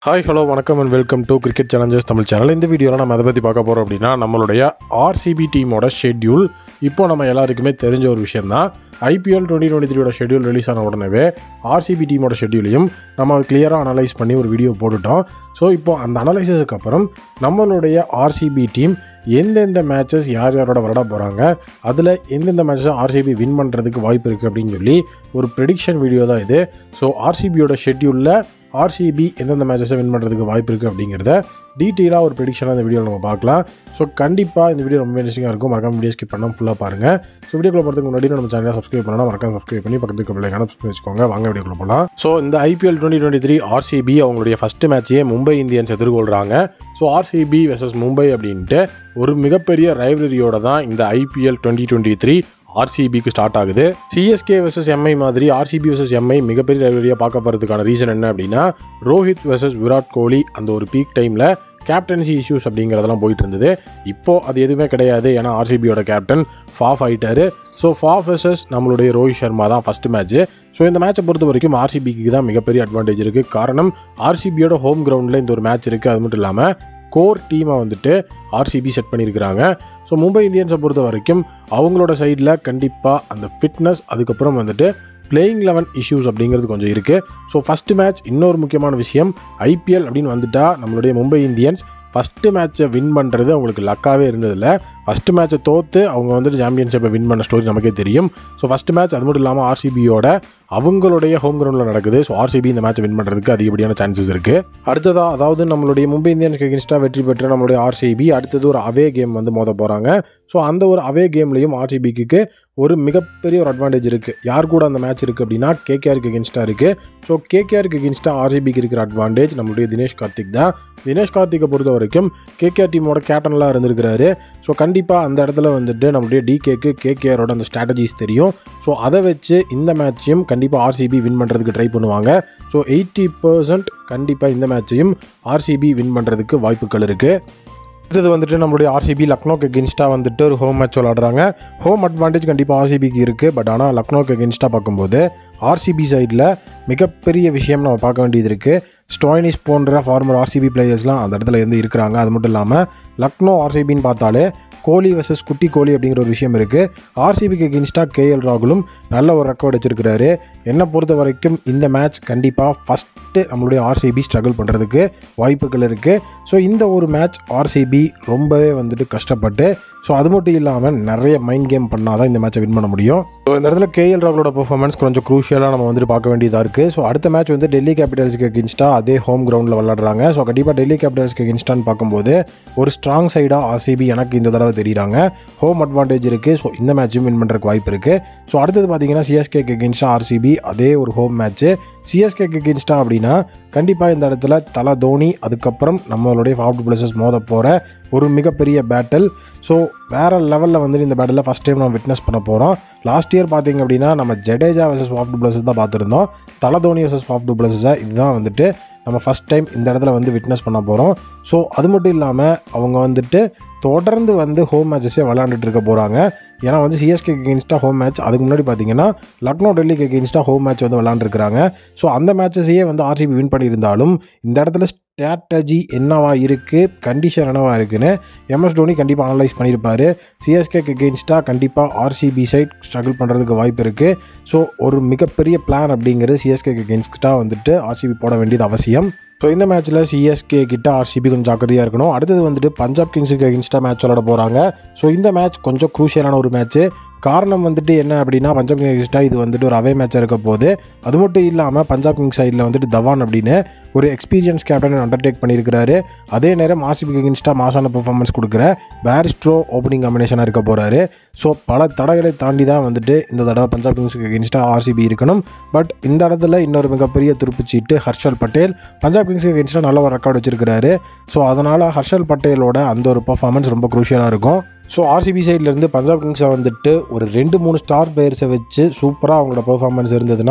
hi hello வணக்கம் and welcome to cricket challengers Tamil channel இந்த வீடியோவில் நம்ம எதை பற்றி பார்க்க போகிறோம் அப்படின்னா நம்மளுடைய ஆர்சிபி டீமோட ஷெட்யூல் இப்போ நம்ம எல்லாருக்குமே தெரிஞ்ச ஒரு விஷயம் தான் ஐபிஎல் டுவெண்ட்டி டுவெண்ட்டி த்ரீயோட ஷெட்யூல் ரிலீஸ் ஆன உடனே ஆர்சிபி டீமோட ஷெட்யூலையும் நம்ம கிளியராக அனலைஸ் பண்ணி ஒரு வீடியோ போட்டுட்டோம் ஸோ இப்போ அந்த அனலைசஸுக்கு அப்புறம் நம்மளுடைய ஆர்சிபி டீம் எந்தெந்த மேட்சஸ் யார் யாரோட விளையாட போகிறாங்க அதில் எந்தெந்த மேட்சஸ் ஆர்சிபி வின் பண்ணுறதுக்கு வாய்ப்பு இருக்குது அப்படின்னு சொல்லி ஒரு ப்ரெடிக்ஷன் வீடியோ தான் இது ஸோ ஆர்சிபியோட ஷெட்யூலில் ஆர்சிபி எந்தெந்த மேட்சஸை வின் பண்ணுறதுக்கு வாய்ப்பு இருக்குது அப்படிங்கிறத டீட்டெயிலாக ஒரு ப்ரெடிக்ஷனாக இந்த வீடியோவில் நம்ம பார்க்கலாம் ஸோ கண்டிப்பாக இந்த வீடியோ ரொம்ப இன்ட்ரெஸ்டிங்காக இருக்கும் மறக்காம வீடியோ ஸ்கிப் பண்ணால் ஃபுல்லாக பாருங்கள் ஸோ வீடியோக்குள்ள போகிறதுக்கு முன்னாடி நம்ம சேனலை சப்ஸ்கிரைப் பண்ணலாம் மறக்காம சப்ஸ்கிரைப் பண்ணி பக்கத்துக்கு பிள்ளைங்க பண்ணி வச்சுக்கோங்க வாங்க வீடியோக்குள்ள போகலாம் ஸோ இந்த IPL twenty twenty three RCB அவங்களுடைய ஃபஸ்ட்டு மேட்சையே மும்பை இந்தியன்ஸ் எதிர்கொள்கிறாங்க ஸோ ஆர்சிபி வெர்சஸ் மும்பை அப்படின்ட்டு ஒரு மிகப்பெரிய ரைவலரியோட தான் இந்த ஐபிஎல் டுவெண்ட்டி டுவெண்ட்டி த்ரீ ஆர்சிபிக்கு ஸ்டார்ட் ஆகுது சிஎஸ்கே வெர்சஸ் எம்ஐ மாதிரி ஆர்சிபி வெர்சஸ் எம்ஐ மிகப்பெரிய ரைவலரியாக பார்க்க போகிறதுக்கான ரீசன் என்ன அப்படின்னா ரோஹித் வெர்சஸ் விராட் கோலி அந்த ஒரு பீக் டைமில் கேப்டன்சி இஷ்யூஸ் அப்படிங்கிறதெல்லாம் போயிட்டு இருந்தது இப்போது அது எதுவுமே கிடையாது ஏன்னா ஆர்சிபியோட கேப்டன் ஃபாஃப் ஆயிட்டாரு ஸோ ஃபாஃப் வெர்சஸ் நம்மளுடைய ரோஹித் சர்மா தான் ஃபஸ்ட்டு மேட்ச் ஸோ இந்த மேட்சை பொறுத்த வரைக்கும் ஆர்சிபிக்கு தான் மிகப்பெரிய அட்வான்டேஜ் இருக்குது காரணம் ஆர்சிபியோட ஹோம் கிரவுண்டில் இந்த ஒரு மேட்ச் இருக்குது அது மட்டும் இல்லாமல் கோர் டீமை வந்துட்டு ஆர்சிபி செட் பண்ணியிருக்கிறாங்க ஸோ மும்பை இந்தியன்ஸை பொறுத்த வரைக்கும் அவங்களோட சைடில் கண்டிப்பாக அந்த ஃபிட்னஸ் அதுக்கப்புறம் வந்துட்டு பிளேயிங் லெவன் இஷ்யூஸ் அப்படிங்கிறது கொஞ்சம் இருக்குது ஸோ ஃபஸ்ட்டு மேட்ச் இன்னொரு முக்கியமான விஷயம் ஐபிஎல் அப்படின்னு வந்துட்டா நம்மளுடைய மும்பை இந்தியன்ஸ் ஃபஸ்ட்டு மேட்ச்சை வின் பண்ணுறது அவங்களுக்கு லக்காகவே இருந்ததில்ல ஃபஸ்ட்டு மேட்ச்சை தோற்று அவங்க வந்துட்டு சாம்பியன்ஷிப்பை வின் பண்ண ஸ்டோரி நமக்கே தெரியும் ஸோ ஃபஸ்ட்டு மேட்ச் அது மட்டும் இல்லாமல் ஆர்சிபியோட அவங்களுடைய ஹோம் கிரவுண்டில் நடக்குது ஸோ ஆர்சிபி இந்த மேட்ச் வின் பண்ணுறதுக்கு அதிகப்படியான சான்சஸ் இருக்குது அடுத்ததாக அதாவது நம்மளுடைய மும்பை இந்தியன்ஸ்க்கு எகென்ஸ்டாக வெற்றி பெற்ற நம்மளுடைய ஆர்சிபி அடுத்தது ஒரு அவே கேம் வந்து மோத போகிறாங்க ஸோ அந்த ஒரு அவே கேம்லேயும் ஆர்சிபிக்கு ஒரு மிகப்பெரிய ஒரு அட்வான்டேஜ் இருக்குது யார் கூட அந்த மேட்ச் இருக்குது அப்படின்னா கேகேஆருக்கு எகென்ஸ்டாக இருக்குது ஸோ கேகேஆருக்கு எகென்ஸ்டாக ஆர்சிபிக்கு இருக்கிற அட்வான்டேஜ் நம்மளுடைய தினேஷ் கார்த்திக் தான் தினேஷ் கார்த்திகை பொறுத்த வரைக்கும் கேகேஆர் டீமோட கேப்டன்லாம் இருந்திருக்கிறாரு ஸோ கண்டிப்பாக அந்த இடத்துல வந்துட்டு நம்மளுடைய டிகேக்கு கேகேஆரோட அந்த ஸ்ட்ராட்டஜிஸ் தெரியும் ஸோ அதை வச்சு இந்த மேட்சையும் கண்டிப்பாக ஆர்சிபி வின் பண்ணுறதுக்கு ட்ரை பண்ணுவாங்க ஸோ எயிட்டி பர்சன்ட் கண்டிப்பாக இந்த மேட்சையும் ஆர்சிபி வின் பண்ணுறதுக்கு வாய்ப்புகள் இருக்குது அடுத்தது வந்துட்டு நம்மளுடைய ஆர்சிபி லக்னோக்கு எகென்ஸ்டாக வந்துட்டு ஒரு ஹோம் மேட்ச் விளாடுறாங்க ஹோம் அட்வான்டேஜ் கண்டிப்பாக ஆர்சிபிக்கு இருக்குது பட் ஆனால் லக்னோக்கு எகென்ஸ்டாக பார்க்கும்போது ஆர்சிபி சைடில் மிகப்பெரிய விஷயம் நம்ம பார்க்க வேண்டியது இருக்குது ஸ்டோயினிஸ் போன்ற ஃபார்மர் ஆர்சிபி பிளேயர்ஸ்லாம் அந்த இடத்துல இருந்து இருக்கிறாங்க அது மட்டும் இல்லாமல் லக்னோ ஆர்சிபின்னு பார்த்தாலே கோலி வர்சஸ் குட்டி கோலி அப்படிங்கிற ஒரு விஷயம் இருக்குது ஆர்சிபிக்கு எகென்ஸ்டாக கேஎல் ராகுலும் நல்ல ஒரு ரெக்கார்ட் வச்சிருக்கிறாரு என்னை பொறுத்த வரைக்கும் இந்த மேட்ச் கண்டிப்பாக ஃபஸ்ட்டு நம்மளுடைய ஆர்சிபி ஸ்ட்ரகிள் பண்ணுறதுக்கு வாய்ப்புகள் இருக்குது ஸோ இந்த ஒரு மேட்ச் ஆர்சிபி ரொம்பவே வந்துட்டு கஷ்டப்பட்டு ஸோ அது மட்டும் இல்லாமல் நிறைய மைண்ட் கேம் பண்ணால் தான் இந்த மேட்சை வின் பண்ண முடியும் ஸோ இந்த இடத்துல கேஎல் ராகுலோட பெர்ஃபார்மன்ஸ் கொஞ்சம் க்ரூஷியலாக நம்ம வந்துட்டு பார்க்க வேண்டியதாக இருக்குது ஸோ அடுத்த மேட்ச் வந்து டெல்லி கேபிட்டல்ஸ்க்கு எகென்ஸ்டாக அதே ஹோம் கிரவுண்டில் விளாடுறாங்க ஸோ கண்டிப்பாக டெல்லி கேபிட்டல்ஸ்க்கு எகென்ஸ்டான்னு பார்க்கும்போது ஒரு ஸ்ட்ராங் சைடாக ஆர்சிபி எனக்கு இந்த தடவை தெரியுறாங்க ஹோம் அட்வான்டேஜ் இருக்குது ஸோ இந்த மேட்சும் வின் பண்ணுறதுக்கு வாய்ப்பு இருக்குது ஸோ அடுத்தது பார்த்தீங்கன்னா சிஎஸ்கேக்கு எகென்ஸ்டாக ஆர்சிபி அதே ஒரு ஹோம் மேட்ச்சு சிஎஸ்கேக்கு எகென்ஸ்டாக அப்படின்னா கண்டிப்பாக இந்த இடத்துல தலை தோனி அதுக்கப்புறம் நம்மளுடைய ஃபாஃப்ட் பிளஸஸ் மோத போகிற ஒரு மிகப்பெரிய பேட்டில் ஸோ வேறு லெவலில் வந்துட்டு இந்த பேட்டில் ஃபஸ்ட் டைம் நம்ம விட்னஸ் பண்ண போகிறோம் லாஸ்ட் இயர் பார்த்தீங்க அப்படின்னா நம்ம ஜடேஜா வர்சஸ் ஃபாஃப்ட் பிளஸஸ் தான் பார்த்துருந்தோம் தலை தோனி வர்சஸ் ஃபாஃப்ட் பிளஸஸை இதுதான் வந்துட்டு நம்ம ஃபஸ்ட் டைம் இந்த இடத்துல வந்து விட்னஸ் பண்ண போகிறோம் ஸோ அது மட்டும் இல்லாமல் அவங்க வந்துட்டு தொடர்ந்து வந்து ஹோம் மேட்சஸே விளாண்டுட்டு இருக்க போகிறாங்க ஏன்னா வந்து சிஎஸ்கே எகென்ஸ்டாக ஹோம் மேட்ச் அதுக்கு முன்னாடி பார்த்தீங்கன்னா லக்னோ டெல்லிக்கு எகென்ஸ்டாக ஹோம் மேட்ச் வந்து விளாண்டுருக்காங்க ஸோ அந்த மேட்சஸையே வந்து ஆர்சிபி வின் பண்ணியிருந்தாலும் இந்த இடத்துல ஸ்ட்ராட்டஜி என்னவா இருக்குது கண்டிஷன் என்னவா இருக்குன்னு எம்எஸ் தோனி கண்டிப்பாக அனலைஸ் பண்ணியிருப்பார் சிஎஸ்கேக்கு எகென்ஸ்டாக கண்டிப்பாக ஆர்சிபி சைட் ஸ்ட்ரகிள் பண்ணுறதுக்கு வாய்ப்பு இருக்குது ஸோ ஒரு மிகப்பெரிய பிளான் அப்படிங்கிறது சிஎஸ்கேக்கு எகென்ஸ்டாக வந்துட்டு ஆர்சிபி போட வேண்டியது அவசியம் ஸோ இந்த மேட்ச்சில் சிஎஸ்கே கிட்ட ஆர்சிபி கொஞ்சம் ஜாக்கிரதையாக இருக்கணும் அடுத்தது வந்துட்டு பஞ்சாப் கிங்ஸுக்கு எகென்ஸ்டாக மேட்ச் விளாட போகிறாங்க ஸோ இந்த மேட்ச் கொஞ்சம் க்ரூஷியலான ஒரு மேட்ச்சு காரணம் வந்துட்டு என்ன அப்படின்னா பஞ்சாப் கிங்ஸ் எகென்ஸ்டாக இது வந்துட்டு ஒரு அவே மேட்சாக இருக்க போது அது மட்டும் இல்லாமல் பஞ்சாப் கிங்ஸ் சைடில் வந்துட்டு தவான் அப்படின்னு ஒரு எக்ஸ்பீரியன்ஸ் கேப்டன் அண்டர்டேக் பண்ணியிருக்கிறாரு அதே நேரம் ஆர்சிபி எகென்ஸ்டாக மாசான பெர்ஃபார்மன்ஸ் கொடுக்குற பேரிஸ்ட்ரோ ஓப்பனிங் காம்பினேஷனாக இருக்க போகிறாரு ஸோ பல தடைகளை தாண்டி தான் வந்துட்டு இந்த தடவை பஞ்சாப் கிங்ஸுக்கு எகென்ஸ்டாக ஆர்சிபி இருக்கணும் பட் இந்த இடத்துல இன்னொரு மிகப்பெரிய துருப்புச்சீட்டு ஹர்ஷல் பட்டேல் பஞ்சாப் கிங்ஸுக்கு எகென்ஸ்டாக நல்ல ஒரு ரெக்கார்டு வச்சிருக்கிறாரு ஸோ அதனால் ஹர்ஷல் பட்டேலோட அந்த ஒரு பர்ஃபார்மன்ஸ் ரொம்ப குரூஷியலாக இருக்கும் ஸோ ஆர்சிபி சைட்லேருந்து பஞ்சாப் கிங்ஸை வந்துட்டு ஒரு ரெண்டு மூணு ஸ்டார் பிளேயர்ஸை வச்சு சூப்பராக அவங்களோட பெர்ஃபார்மன்ஸ் இருந்ததுன்னா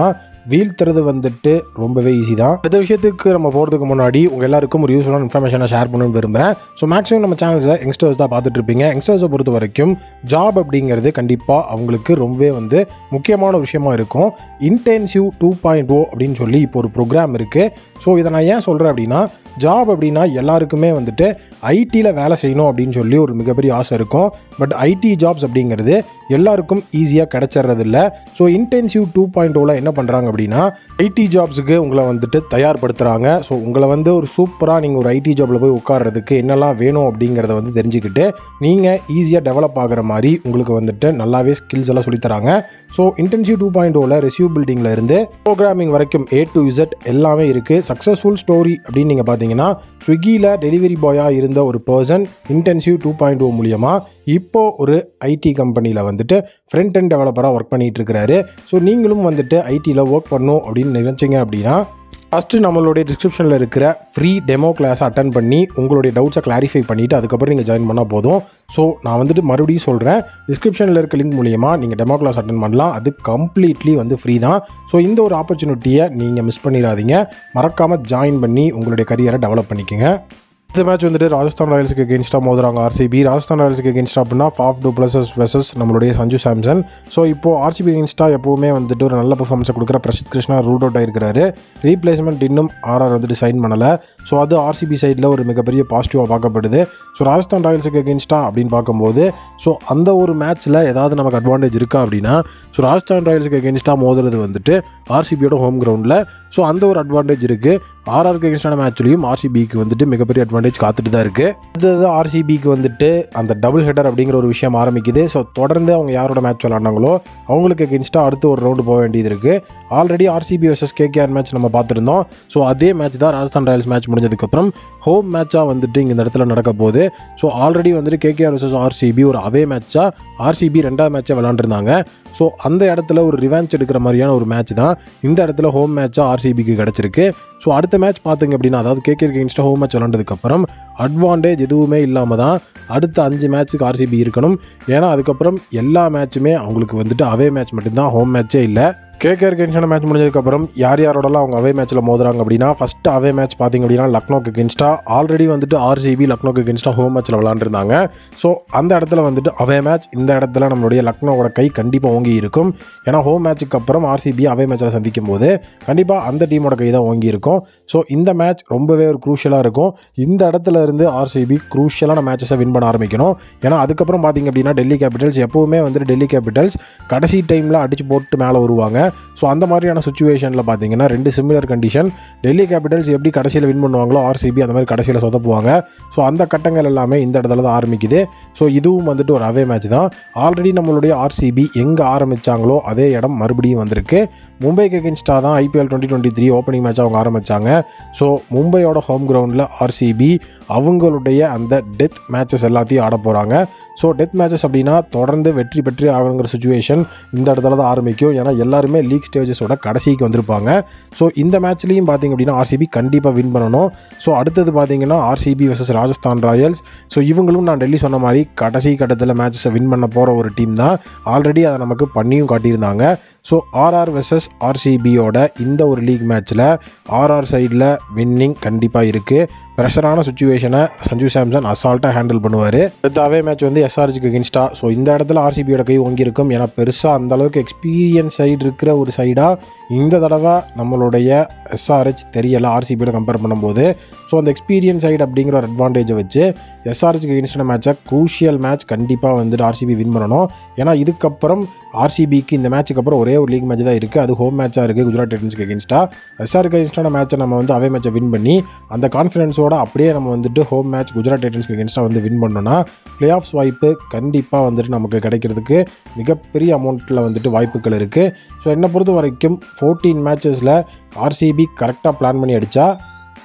வீழ்த்துறது வந்துட்டு ரொம்பவே ஈஸி தான் இந்த விஷயத்துக்கு நம்ம போகிறதுக்கு முன்னாடி உங்கள் எல்லாருக்கும் ஒரு யூஸ்ஃபுல்லான இன்ஃபர்மேஷனை ஷேர் பண்ணணும்னு விரும்புகிறேன் ஸோ மேக்ஸிமம் நம்ம சேனல்ஸில் யங்ஸ்டர்ஸ் தான் பார்த்துட்டு இருப்பீங்க யங்ஸ்டர்ஸை பொறுத்த வரைக்கும் ஜாப் அப்படிங்கிறது கண்டிப்பாக அவங்களுக்கு ரொம்பவே வந்து முக்கியமான ஒரு விஷயமா இருக்கும் இன்டென்சிவ் டூ பாயிண்ட் ஓ அப்படின்னு சொல்லி இப்போ ஒரு ப்ரோக்ராம் இருக்குது ஸோ இதை நான் ஏன் சொல்கிறேன் அப்படின்னா ஜாப் அப்படின்னா எல்லாருக்குமே வந்துட்டு ஐடியில் வேலை செய்யணும் அப்படின்னு சொல்லி ஒரு மிகப்பெரிய ஆசை இருக்கும் பட் ஐடி ஜாப்ஸ் அப்படிங்கிறது எல்லாருக்கும் ஈஸியாக கிடைச்சிட்றதில்ல ஸோ இன்டென்சிவ் டூ பாயிண்ட் ஓவில் என்ன பண்ணுறாங்க அப்படின்னா ஐடி ஜாப்ஸுக்கு உங்களை வந்துட்டு தயார்படுத்துகிறாங்க ஸோ உங்களை வந்து ஒரு சூப்பராக நீங்கள் ஒரு ஐடி ஜாபில் போய் உட்கார்றதுக்கு என்னெல்லாம் வேணும் அப்படிங்கிறத வந்து தெரிஞ்சுக்கிட்டு நீங்கள் ஈஸியாக டெவலப் ஆகிற மாதிரி உங்களுக்கு வந்துட்டு நல்லாவே ஸ்கில்ஸ் எல்லாம் சொல்லித்தராங்க ஸோ இன்டென்சிவ் டூ பாயிண்ட் ஓவில் ரெசியூ பில்டிங்கில் இருந்து ப்ரோக்ராமிங் வரைக்கும் ஏ டு இசட் எல்லாமே இருக்குது சக்ஸஸ்ஃபுல் ஸ்டோரி அப்படின்னு நீங்கள் பார்த்தீங்கன்னா ஸ்விக்கியில் டெலிவரி பாயாக இருந்த ஒரு person intensive two point O மூலியமாக இப்போ ஒரு ஐடி கம்பெனியில் வந்துட்டு ஃப்ரண்ட் அண்ட் டெவலப்பராக ஒர்க் பண்ணிட்டு இருக்கிறாரு ஸோ நீங்களும் வந்துட்டு ஐடியில் ஒர்க் பண்ணும் அப்படின்னு நினச்சிங்க அப்படின்னா ஃபஸ்ட்டு நம்மளுடைய டிஸ்கிரிப்ஷனில் இருக்கிற ஃப்ரீ டெமோ கிளாஸ் அட்டன் பண்ணி உங்களுடைய டவுட்ஸை கிளாரிஃபை பண்ணிவிட்டு அதுக்கப்புறம் நீங்கள் ஜாயின் பண்ணால் போதும் ஸோ நான் வந்துட்டு மறுபடியும் சொல்கிறேன் டிஸ்கிரிப்ஷனில் இருக்க லிங்க் மூலியமா நீங்கள் டெமோ கிளாஸ் அட்டன் பண்ணலாம் அது கம்ப்ளீட்லி வந்து ஃப்ரீ தான் ஸோ இந்த ஒரு ஆப்பர்ச்சுனிட்டியை நீங்கள் மிஸ் பண்ணிடாதீங்க மறக்காமல் ஜாயின் பண்ணி உங்களுடைய கரியரை டெவலப் பண்ணிக்கோங்க இந்த மேட்ச் வந்துட்டு ராஜஸ்தான் ராயல்ஸுக்கு எகென்ஸ்டாக மோதுறாங்க ஆர்சிபி ராஜஸ்தான் ராயல்ஸுக்கு எகென்ஸ்டாக அப்படின்னா ஃபாஃப் டூ ப்ளஸஸ் வெசஸ் நம்மளுடைய சஞ்சு சாம்சன் ஸோ இப்போது ஆர்சிபி எகென்ஸ்டாக எப்போவுமே வந்துட்டு ஒரு நல்ல பர்ஃபார்மன்ஸை கொடுக்குற பிரசித் கிருஷ்ணா ரூட் அவுட் ஆயிருக்கிறாரு ரீப்ளேஸ்மெண்ட் இன்னும் ஆர்ஆர் வந்துட்டு சைன் பண்ணலை ஸோ அது ஆர்சிபி சைடில் ஒரு மிகப்பெரிய பாசிட்டிவாக பார்க்கப்படுது ஸோ ராஜஸ்தான் ராயல்ஸுக்கு எகென்ஸ்டாக அப்படின்னு பார்க்கும்போது ஸோ அந்த ஒரு மேட்ச்சில் ஏதாவது நமக்கு அட்வான்டேஜ் இருக்கா அப்படின்னா ஸோ ராஜஸ்தான் ராயல்ஸுக்கு எகென்ஸ்டாக மோதுறது வந்துட்டு ஆர்சிபியோட ஹோம் கிரவுண்டில் ஸோ அந்த ஒரு அட்வான்டேஜ் இருக்குது ஆர்ஆருக்கு எகென்ஸ்டான மேட்ச்லையும் ஆர்சிபிக்கு வந்துட்டு மிகப்பெரிய அட்வான்டேஜ் காத்துட்டு தான் இருக்குது அடுத்தது ஆர்சிபிக்கு வந்துட்டு அந்த டபுள் ஹெட்டர் அப்படிங்கிற ஒரு விஷயம் ஆரம்பிக்குது ஸோ தொடர்ந்து அவங்க யாரோட மேட்ச் விளாண்டாங்களோ அவங்களுக்கு எகென்ஸ்டாக அடுத்து ஒரு ரவுண்டு போக வேண்டியது இருக்குது already RCB versus KKR match நம்ம பார்த்துருந்தோம் ஸோ அதே மேட்ச் தான் ராஜஸ்தான் ராயல்ஸ் மேட்ச் முடிஞ்சதுக்கப்புறம் ஹோம் மேட்சாக வந்துட்டு இங்கே இந்த இடத்துல நடக்க போகுது ஸோ ஆல்ரெடி வந்துட்டு கேகேஆர் வர்சஸ் ஆர்சிபி ஒரு அவே மேட்சாக ஆர்சிபி ரெண்டாவது மேட்சாக விளாண்டுருந்தாங்க ஸோ அந்த இடத்துல ஒரு ரிவான்ச் எடுக்கிற மாதிரியான ஒரு மேட்ச் தான் இந்த இடத்துல ஹோம் மேட்சாக ஆர்சிபிக்கு கிடச்சிருக்கு ஸோ அடுத்த மேட்ச் பார்த்தீங்க அப்படின்னா அதாவது கேகேக்கு இன்ஸ்டா ஹோம் மேட்ச் விளாண்டதுக்கப்புறம் அட்வான்டேஜ் எதுவுமே இல்லாமல் தான் அடுத்த அஞ்சு மேட்ச்சுக்கு ஆர்சிபி இருக்கணும் ஏன்னா அதுக்கப்புறம் எல்லா மேட்சுமே அவங்களுக்கு வந்துட்டு அவே மேட்ச் மட்டும்தான் ஹோம் மேட்ச்சே இல்லை கேகேஆர் கென்ஸ்டான மேட்ச் முடிஞ்சதுக்கப்புறம் யார் யாரோடலாம் அவங்க அவே மேட்ச்சில் மோதுறாங்க அப்படின்னா ஃபஸ்ட்டு அவே மேட்ச் பார்த்தீங்க அப்படின்னா லக்னோக்கு கென்ஸ்டா ஆல்ரெடி வந்துட்டு ஆர்சிபி லக்னோக்கு கென்ஸ்டா ஹோம் மேட்ச்சில் விளாண்டுருந்தாங்க ஸோ அந்த இடத்துல வந்துட்டு அவே மேட்ச் இந்த இடத்துல நம்மளுடைய லக்னோவோட கை கண்டிப்பாக ஓங்கி இருக்கும் ஏன்னா ஹோம் மேட்ச்சுக்கு அப்புறம் ஆர்சிபி அவே மேட்ச்சில் சந்திக்கும் போது கண்டிப்பாக அந்த டீமோட கை தான் ஓங்கி இருக்கும் ஸோ இந்த மேட்ச் ரொம்பவே ஒரு குரூஷியலாக இருக்கும் இந்த இடத்துல இருந்து ஆர்சிபி குரூஷியலான மேட்சஸை வின் பண்ண ஆரம்பிக்கணும் ஏன்னா அதுக்கப்புறம் பார்த்தீங்க அப்படின்னா டெல்லி கேபிட்டல்ஸ் எப்போவுமே வந்துட்டு டெல்லி கேபிட்டல்ஸ் கடைசி டைமில் அடிச்சு போட்டு மேலே வருவாங்க ஸோ அந்த மாதிரியான சுச்சுவேஷனில் பார்த்தீங்கன்னா ரெண்டு சிமிலர் கண்டிஷன் டெல்லி கேபிட்டல்ஸ் எப்படி கடைசியில் வின் பண்ணுவாங்களோ ஆர்சிபி அந்த மாதிரி கடைசியில் சொதப்புவாங்க ஸோ அந்த கட்டங்கள் எல்லாமே இந்த இடத்துல தான் ஆரம்பிக்குது ஸோ இதுவும் வந்துட்டு ஒரு அவே மேட்ச் தான் ஆல்ரெடி நம்மளுடைய ஆர்சிபி எங்கே ஆரம்பித்தாங்களோ அதே இடம் மறுபடியும் வந்திருக்கு மும்பைக்கு அகேன்ஸ்டாக தான் IPL twenty twenty three opening match அவங்க ஆரம்பித்தாங்க ஸோ மும்பையோட ஹோம் கிரவுண்டில் ஆர்சிபி அவங்களுடைய அந்த டெத் மேட்சஸ் எல்லாத்தையும் ஆட போகிறாங்க ஸோ டெத் மேட்சஸ் அப்படின்னா தொடர்ந்து வெற்றி பெற்று ஆகணுங்கிற சுச்சுவேஷன் இந்த இடத்துல தான் ஆரம்பிக்கும் ஏன்னா எல்லாருமே லீக் ஸ்டேஜஸோட கடைசிக்கு வந்திருப்பாங்க ஸோ இந்த மேட்ச்லேயும் பார்த்தீங்க அப்படின்னா ஆர்சிபி கண்டிப்பாக வின் பண்ணணும் ஸோ அடுத்தது பார்த்தீங்கன்னா RCB versus Rajasthan Royals so இவங்களும் நான் டெல்லி சொன்ன மாதிரி கடைசி கட்டத்தில் மேட்சஸை வின் பண்ண போகிற ஒரு டீம் தான் ஆல்ரெடி அதை நமக்கு பண்ணியும் காட்டியிருந்தாங்க ஸோ ஆர்ஆர் வெர்சஸ் ஆர்சிபியோட இந்த ஒரு லீக் மேட்ச்சில் ஆர்ஆர் சைடில் வின்னிங் கண்டிப்பாக இருக்குது ப்ரெஷரான சுச்சுவேஷனை சஞ்சு சாம்சன் அசால்ட்டாக ஹேண்டில் பண்ணுவார் அடுத்தாவே மேட்ச் வந்து எஸ்ஆர்ஜிக்கு அகென்ஸ்டா ஸோ இந்த இடத்துல ஆர்சிபியோட கை ஓங்கியிருக்கும் ஏன்னா பெருசாக அந்த அளவுக்கு எக்ஸ்பீரியன்ஸ் சைடு இருக்கிற ஒரு சைடாக இந்த தடவை நம்மளுடைய எஸ்ஆர்ஹெச் தெரியலை ஆர்சிபியோட கம்பேர் பண்ணும்போது ஸோ அந்த எக்ஸ்பீரியன்ஸ் சைடு அப்படிங்கிற ஒரு அட்வான்டேஜை வச்சு எஸ்ஆர்ஹெச்க்கு அகென்ஸ்டான மேட்சை க்ரூஷியல் மேட்ச் கண்டிப்பாக வந்துட்டு ஆர்சிபி வின் பண்ணணும் ஏன்னா இதுக்கப்புறம் ஆர்சிபிக்கு இந்த மேட்ச்சுக்கு அப்புறம் ஒரே ஒரு லீக் மேட்ச் தான் இருக்குது அது ஹோம் மேட்சாக இருக்குது குஜராத் டைட்டன்ஸ்க்கு அகேன்ஸ்டா எஸ்ஆருக்கு அகேன்ஸ்டான மேட்ச்சை நம்ம வந்து அவே மேட்சை வின் பண்ணி அந்த கான்ஃபிடன்ஸோட அப்படியே நம்ம வந்துட்டு ஹோம் மேட்ச் குஜராத் டைட்டன்ஸ்க்கு அகேன்ஸ்டாக வந்து வின் பண்ணோன்னா பிளே ஆஃப்ஸ் வாய்ப்பு கண்டிப்பாக வந்துட்டு நமக்கு கிடைக்கிறதுக்கு மிகப்பெரிய அமௌண்ட்டில் வந்துட்டு வாய்ப்புகள் இருக்குது ஸோ என்னை பொறுத்த வரைக்கும் ஃபோர்டீன் மேட்சஸில் ஆர்சிபி கரெக்டாக பிளான் பண்ணி அடித்தா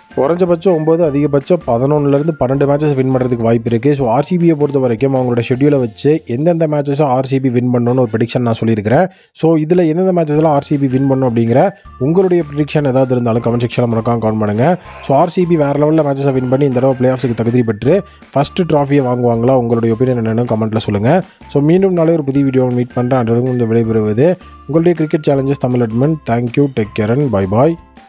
குறைஞ்சபட்சம் ஒம்பது அதிகபட்சம் பதினொன்றுலேருந்து பன்னெண்டு மேட்சஸ் வின் பண்ணுறதுக்கு வாய்ப்பு இருக்குது ஸோ ஆர்சிபியை பொறுத்த வரைக்கும் அவங்களோட ஷெட்யூலை வச்சு எந்தெந்த மேட்சஸை ஆர்சிபி வின் பண்ணணும்னு ஒரு ப்ரிடிக்ஷன் நான் சொல்லியிருக்கிறேன் ஸோ இதில் எந்தெந்த மேட்சஸ்லாம் ஆர்சிபி வின் பண்ணும் அப்படிங்கிற உங்களுடைய ப்ரிடிக்ஷன் ஏதாவது இருந்தாலும் கமெண்ட் செக்ஷனில் மறக்காம கவுண்ட் பண்ணுங்கள் ஸோ ஆர்சிபி வேறு லெவலில் மேட்சஸை வின் பண்ணி இந்த தடவை பிளே ஆஃப்ஸுக்கு தகுதி பெற்று ஃபஸ்ட்டு ட்ராஃபியை வாங்குவாங்களா உங்களுடைய ஒப்பீனியன் என்னென்னு கமெண்ட்டில் சொல்லுங்கள் ஸோ மீண்டும் நாளே ஒரு புதிய வீடியோ மீட் பண்ணுறேன் அன்றைக்கு இந்த விடைபெறுவது உங்களுடைய cricket challenges Tamil admin thank you take care and bye bye